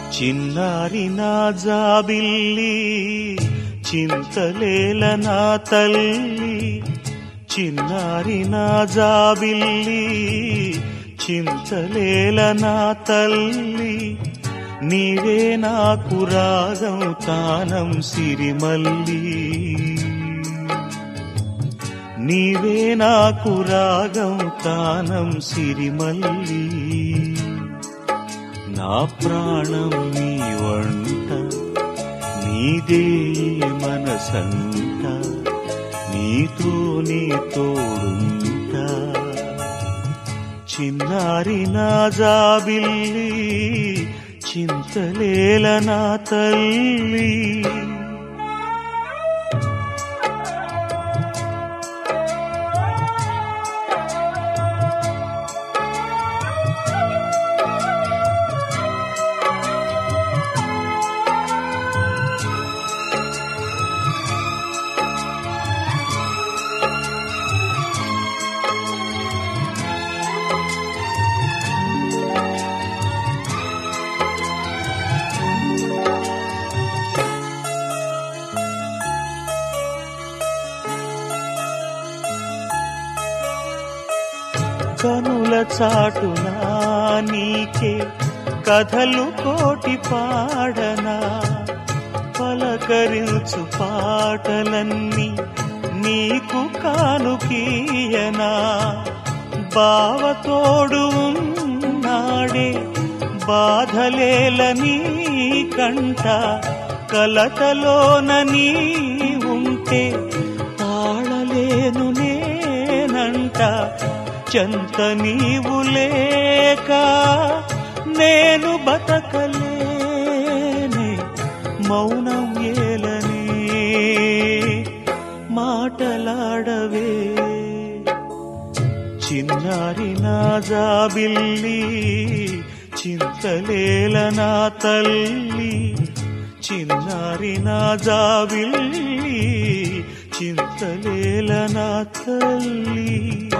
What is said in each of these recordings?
చిన్నారి నా జాబిల్లి చింతలేల నా తల్లి చిన్నారి నా జాబిల్లి చింతలేల నా తల్లి నీవే నాకు రాగం తానం సిరిమల్లి నీవే నాకు రాగం తానం సిరిమల్లి నా ప్రాణం నీ వంట నీదే మనసంట నీతో నీ తోడుంటా చిన్నారి నా జాబిల్లి చింతలేల నా తల్లి కనుల చాటునా నీకే కథలు కోటి పాడనా పలకరించు పాటలన్నీ నీకు కానుకీయనా బావతోడు ఉన్నాడే బాధలేల నీ కంట కలతలోన నీ ఉంటే తాళలేను నేనంట చెంత నీవు లేక నేను బతకలేనే మౌనం ఏలనే మాటలాడవే చిన్నారి నా జాబిల్లి చింతలేల నా తల్లి చిన్నారి నా జాబిల్లి చింతలేల నా తల్లి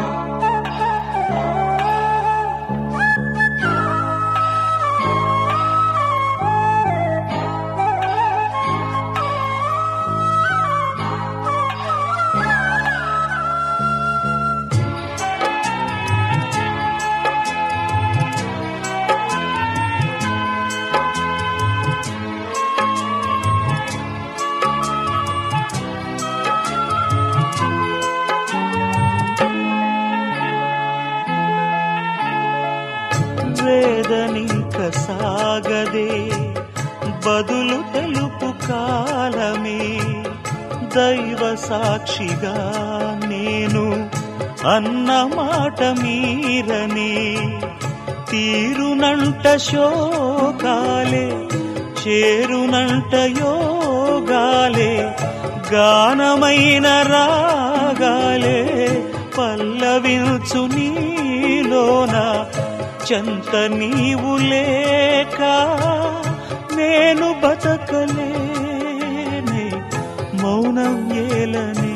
వేదనింక సాగదే బదులు తెలుపు కాలమే దైవ సాక్షిగా నేను అన్న మాట మీరనే తీరునంట శోకాలే చేరునంట యోగాలే గానమైన రాగాలే పల్లవించు నీలోన చెంత నీవు లేక నేను బతకలేనే మౌనం ఏలనే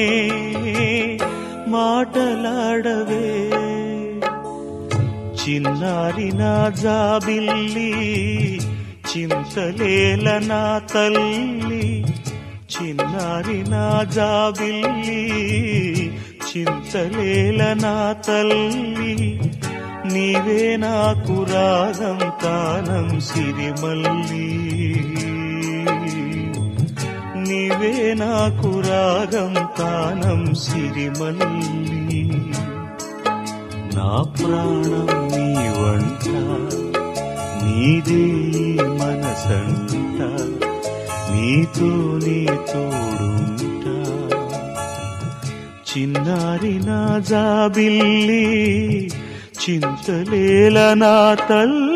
మాటలాడవే చిన్నారి నా జాబిల్లి చింతలేల నా తల్లి చిన్నారి నా జాబిల్లి చింతలేల నా తల్లి నీవే నాకు రాగం తానం సిరిమల్లి నీవే నాకు రాగం తానం సిరిమల్లి నా ప్రాణం నీ వంట నీదే మనసంట నీతో నీ తోడుంటా చిన్నారి నా జాబిల్లి చింతలేల నా తల్లి